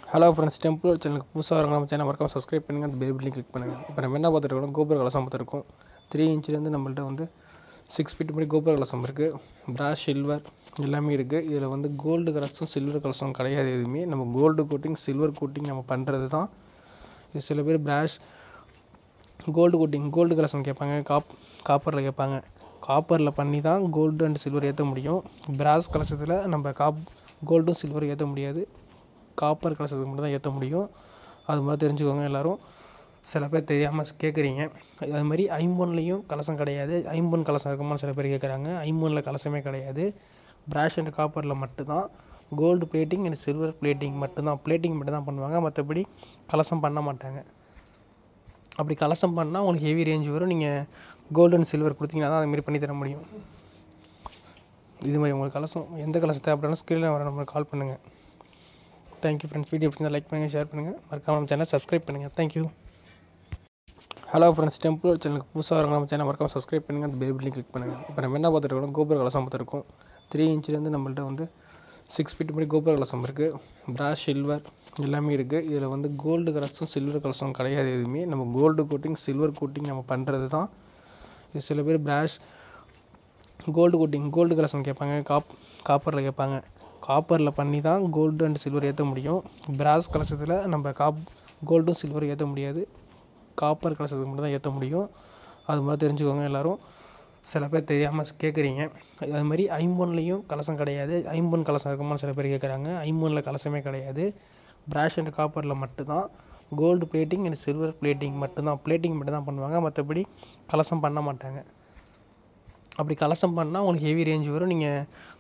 hello friends temple சேனலுக்கு புதுசாக வரவங்க நம்ம சேனல் மறக்காம சப்ஸ்கிரைப் பண்ணுங்கள் அந்த பெல் பட்டனை கிளிக் பண்ணுங்கள் இப்போ நம்ம என்ன பார்த்துருக்கோம் கோபுர கலசம் பார்த்துருக்கோம் த்ரீ இன்ச்லேருந்து நம்மள்ட்ட வந்து சிக்ஸ் ஃபீட் படி கோபுர கலசம் இருக்குது பிராஸ் சில்வர் எல்லாமே இருக்குது இதில் வந்து கோல்டு கலசம் சில்வர் கலசம் கிடையாது எதுவுமே நம்ம கோல்டு கோட்டிங் சில்வர் கோட்டிங் நம்ம பண்ணுறது தான் இது சில பேர் பிராஷ் கோல்டு கோட்டிங் கோல்டு கலசம் கேட்பாங்க காப் காப்பரில் கேட்பாங்க காப்பரில் பண்ணி தான் கோல்டு அண்ட் சில்வர் ஏற்ற முடியும் பிராஸ் கலசத்தில் நம்ம காப் கோல்டும் சில்வரும் ஏற்ற முடியாது காப்பர் கலசத்துக்கு மட்டும் தான் ஏற்ற முடியும் அது மாதிரி தெரிஞ்சுக்கோங்க எல்லோரும் சில பேர் தெரியாமல் கேட்குறீங்க அது மாதிரி ஐம்பொன்லேயும் கலசம் கிடையாது ஐம்பொன் கலசம் இருக்குமான்னு சில பேர் கேட்குறாங்க ஐம்பொனில் கலசமே கிடையாது பிராஷ் அண்ட் காப்பரில் மட்டும்தான் gold plating and silver plating மட்டும்தான் பிளேட்டிங் மட்டும் தான் பண்ணுவாங்க மற்றபடி கலசம் பண்ண மாட்டாங்க அப்படி கலசம் பண்ணால் உங்களுக்கு ஹெவி ரேஞ்ச் வரும் நீங்கள் கோல்டு அண்ட் சில்வர் கொடுத்தீங்கன்னா தான் அதுமாரி பண்ணி தர முடியும் இது மாதிரி உங்களுக்கு கலசம் எந்த கலசத்தை அப்படின்னா ஸ்க்ரீனில் வர நம்பருக்கு கால் பண்ணுங்கள் தேங்க்யூ ஃப்ரெண்ட்ஸ் வீடியோ பிடிச்சிருந்தா லைக் பண்ணுங்கள் ஷேர் பண்ணுங்கள் மறக்காம நம்ம சேனல் சப்ஸ்கிரைப் பண்ணுங்கள் தேங்க்யூ ஹலோ ஃப்ரெண்ட்ஸ் டெம்பிள் சேனலுக்கு புதுசாக வரவங்க நம்ம சேனல் மறக்காம சப்ஸ்கிரைப் பண்ணுங்கள் அந்த பெல் பட்டனை கிளிக் பண்ணுங்கள் இப்போ நம்ம என்ன பார்த்துருக்கோம் கோபுர கலசம் பார்த்துருக்கோம் த்ரீ இன்ச்லேருந்து நம்மள்ட்ட வந்து சிக்ஸ் ஃபீட் படி கோபுர கலசம் இருக்குது பிராஸ் சில்வர் எல்லாமே இருக்குது இதில் வந்து கோல்டு கலசம் சில்வர் கலசம் கிடையாது எதுவுமே நம்ம கோல்டு கோட்டிங் சில்வர் கோட்டிங் நம்ம பண்ணுறது தான் இது சில பேர் பிராஷ் கோல்டு கோட்டிங் கோல்டு கலசம் கேட்பாங்க காப் காப்பரில் கேட்பாங்க காப்பரில் பண்ணி தான் கோல்டு அண்ட் சில்வர் ஏற்ற முடியும் பிராஸ் கலசத்தில் நம்ம காப் கோல்டும் சில்வரும் ஏற்ற முடியாது காப்பர் கலசத்துக்கு மட்டும் தான் ஏற்ற முடியும் அது மாதிரி தெரிஞ்சுக்கோங்க எல்லோரும் சில பேர் தெரியாமல் கேட்குறீங்க அது மாதிரி ஐம்பொன்லேயும் கலசம் கிடையாது ஐம்பொன் கலசம் இருக்குமான்னு சில பேர் கேட்குறாங்க ஐம்பொனில் கலசமே கிடையாது பிராஷ் அண்ட் காப்பரில் மட்டும்தான் gold plating and silver plating மட்டும்தான் பிளேட்டிங் மட்டும் தான் பண்ணுவாங்க மற்றபடி கலசம் பண்ண மாட்டாங்க அப்படி கலசம் பண்ணால் உங்களுக்கு ஹெவி ரேஞ்ச் வரும் நீங்கள்